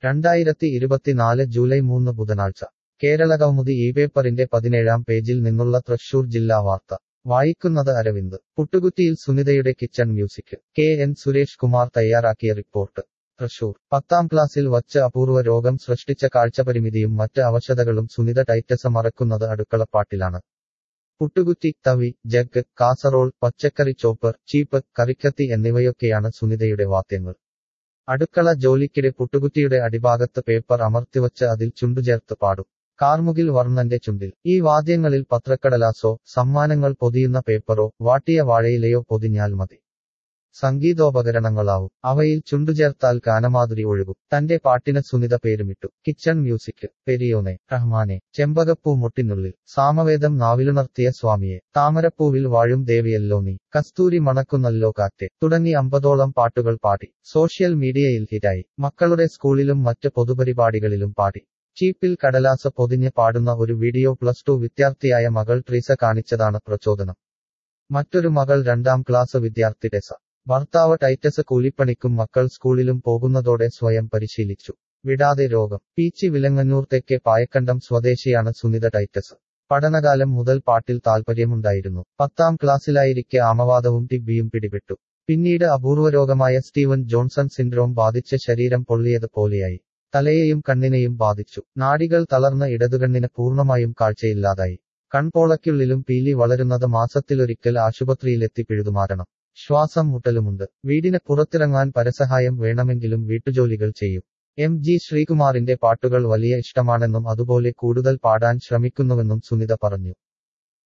രണ്ടായിരത്തി ഇരുപത്തിനാല് ജൂലൈ മൂന്ന് ബുധനാഴ്ച കേരളകൗമുദി ഈ പേപ്പറിന്റെ പതിനേഴാം പേജിൽ നിന്നുള്ള തൃശൂർ ജില്ലാ വാർത്ത വായിക്കുന്നത് അരവിന്ദ് പുട്ടുകുറ്റിയിൽ സുനിതയുടെ kitchen music K N Suresh Kumar തയ്യാറാക്കിയ റിപ്പോർട്ട് തൃശൂർ പത്താം ക്ലാസ്സിൽ വച്ച് അപൂർവ രോഗം സൃഷ്ടിച്ച കാഴ്ചപരിമിതിയും മറ്റ് അവശതകളും സുനിത ടൈറ്റസ മറക്കുന്നത് അടുക്കളപ്പാട്ടിലാണ് പുട്ടുകുറ്റി തവി ജഗ് കാസറോൾ പച്ചക്കറി ചോപ്പർ ചീപ്പ് കറിക്കത്തി എന്നിവയൊക്കെയാണ് സുനിതയുടെ വാദ്യങ്ങൾ അടുക്കള ജോലിക്കിടെ പുട്ടുകുറ്റിയുടെ അടിഭാഗത്ത് പേപ്പർ അമർത്തിവച്ച് അതിൽ ചുണ്ടുചേർത്ത് പാടും കാർമുകിൽ വർണ്ണന്റെ ചുണ്ടിൽ ഈ വാദ്യങ്ങളിൽ പത്രക്കടലാസോ സമ്മാനങ്ങൾ പൊതിയുന്ന പേപ്പറോ വാട്ടിയ വാഴയിലയോ പൊതിഞ്ഞാൽ മതി സംഗീതോപകരണങ്ങളാവും അവയിൽ ചുണ്ടുചേർത്താൽ ഗാനമാധുരി ഒഴുകും തന്റെ പാട്ടിന് സുനിത പേരുമിട്ടു കിച്ചൺ മ്യൂസിക് പെരിയോനെ റഹ്മാനെ ചെമ്പകപ്പൂ മുട്ടിനുള്ളിൽ സാമവേദം നാവിലുണർത്തിയ സ്വാമിയെ താമരപ്പൂവിൽ വാഴും ദേവിയല്ലോ നീ കസ്തൂരി മണക്കുന്നല്ലോ കാറ്റെ തുടങ്ങി അമ്പതോളം പാട്ടുകൾ പാടി സോഷ്യൽ മീഡിയയിൽ ഹിറ്റായി മക്കളുടെ സ്കൂളിലും മറ്റ് പൊതുപരിപാടികളിലും പാടി ചീപ്പിൽ കടലാസ പൊതിഞ്ഞ് പാടുന്ന ഒരു വീഡിയോ പ്ലസ് ടു വിദ്യാർത്ഥിയായ മകൾ ട്രീസ കാണിച്ചതാണ് പ്രചോദനം മറ്റൊരു മകൾ രണ്ടാം ക്ലാസ് വിദ്യാർത്ഥി ടെസ ഭർത്താവ് ടൈറ്റസ് കൂലിപ്പണിക്കും മക്കൾ സ്കൂളിലും പോകുന്നതോടെ സ്വയം പരിശീലിച്ചു വിടാതെ രോഗം പീച്ചി വിലങ്ങന്നൂർ തെക്കെ പായക്കണ്ടം സ്വദേശിയാണ് സുനിത ടൈറ്റസ് പഠനകാലം മുതൽ പാട്ടിൽ താൽപ്പര്യമുണ്ടായിരുന്നു പത്താം ക്ലാസ്സിലായിരിക്കെ ആമവാദവും ടിബിയും പിടിപെട്ടു പിന്നീട് അപൂർവരോഗമായ സ്റ്റീവൻ ജോൺസൺ സിൻഡ്രോം ബാധിച്ച ശരീരം പൊള്ളിയത് പോലെയായി തലയെയും കണ്ണിനെയും ബാധിച്ചു നാഡികൾ തളർന്ന ഇടതുകണ്ണിന് പൂർണ്ണമായും കാഴ്ചയില്ലാതായി കൺപോളയ്ക്കുള്ളിലും പീലി വളരുന്നത് മാസത്തിലൊരിക്കൽ ആശുപത്രിയിലെത്തി പിഴുതുമാറണം ശ്വാസം മുട്ടലുമുണ്ട് വീടിന് പുറത്തിറങ്ങാൻ പരസഹായം വേണമെങ്കിലും വീട്ടുജോലികൾ ചെയ്യും എം ജി ശ്രീകുമാറിന്റെ പാട്ടുകൾ വലിയ ഇഷ്ടമാണെന്നും അതുപോലെ കൂടുതൽ പാടാൻ ശ്രമിക്കുന്നുവെന്നും സുനിത പറഞ്ഞു